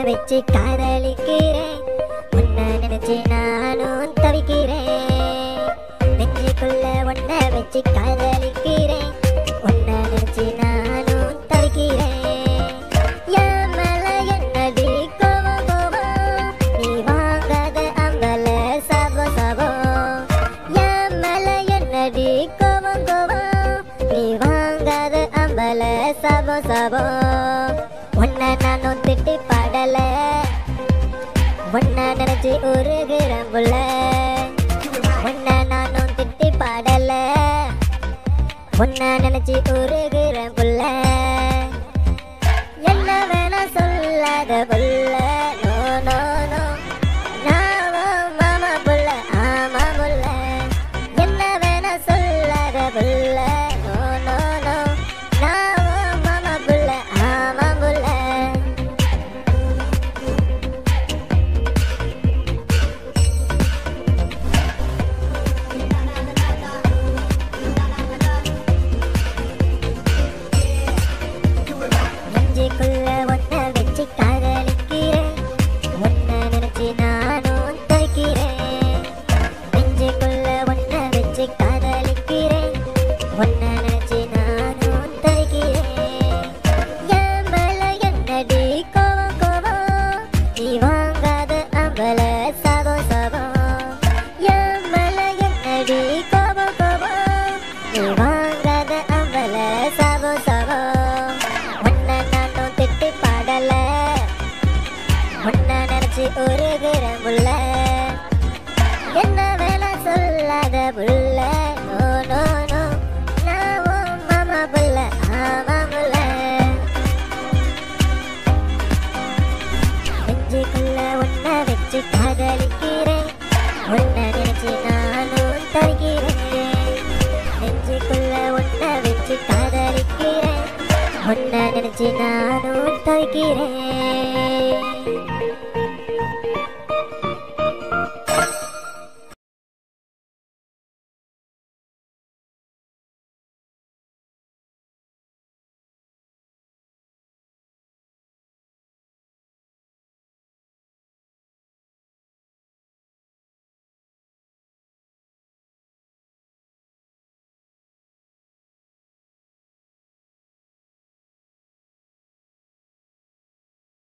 வச்சு காதலிக்கிறேன் உன்னை நினைச்சு நானும் தவிக்கிறேன் நெஞ்சுக்குள்ள உன்னை வச்சு காதலிக்கிறேன் உன்னை நினைச்சு நானும் தவிக்கிறேன் என் மேல என்னடி கோவம் கோவம் நீ வாங்காத அம்பல சபோ சபோ என் மேல என்னடி கோவம் கோவம் நீ வாங்காத அம்பல சபோ சபோ உன்னை நானும் திட்டி பாடல உன்னை நினைச்சு உருகிறேன் புள்ள உன்னை நானும் திட்டி பாடல உன்னை நினைச்சு உருகிறேன் புள்ள என்ன வேணா சொல்லாத புள்ள நோ நோ நோ நான் உன் மாமா புள்ள ஆமா புள்ள என்ன வேணா சொல்லாத புள்ள நோ நோ நோ நான் உன் மாமா புள்ள ஆமா புள்ள நெஞ்சுக்குள்ள ஒன்ன வச்சு காதலிக்கிறேன் ஒன்ன நினைச்சு நானும் தவிக்கிறேன் நெஞ்சுக்குள்ள ஒன்ன வச்சு காதலிக்கிறேன் ஒன்ன நினைச்சு நானும் தவிக்கிறேன் என் மேல என்னடி கோவம் கோவம் நீ வாங்காத அம்பல சபோ சபோ என் மேல என்னடி கோவம் கோவம் நீ வாங்காத அம்பல சபோ சபோ உன்னை நானும் திட்டி பாடல உன்னை நினைச்சு உருகிற முள்ள என்ன வேலை சொல்லாத புள்ள நோ நோ நோ நான் உன் மாமா புள்ள ஆமா புள்ள நெஞ்சுக்குள்ள உன்னை வச்சு காதலிக்கிறேன் உன்னை நினைச்சு நானும் தவிக்கிறேன் நெஞ்சுக்குள்ள உன்னை வச்சு காதலிக்கிறேன் உன்னை நினைச்சு நானும் தவிக்கிறேன்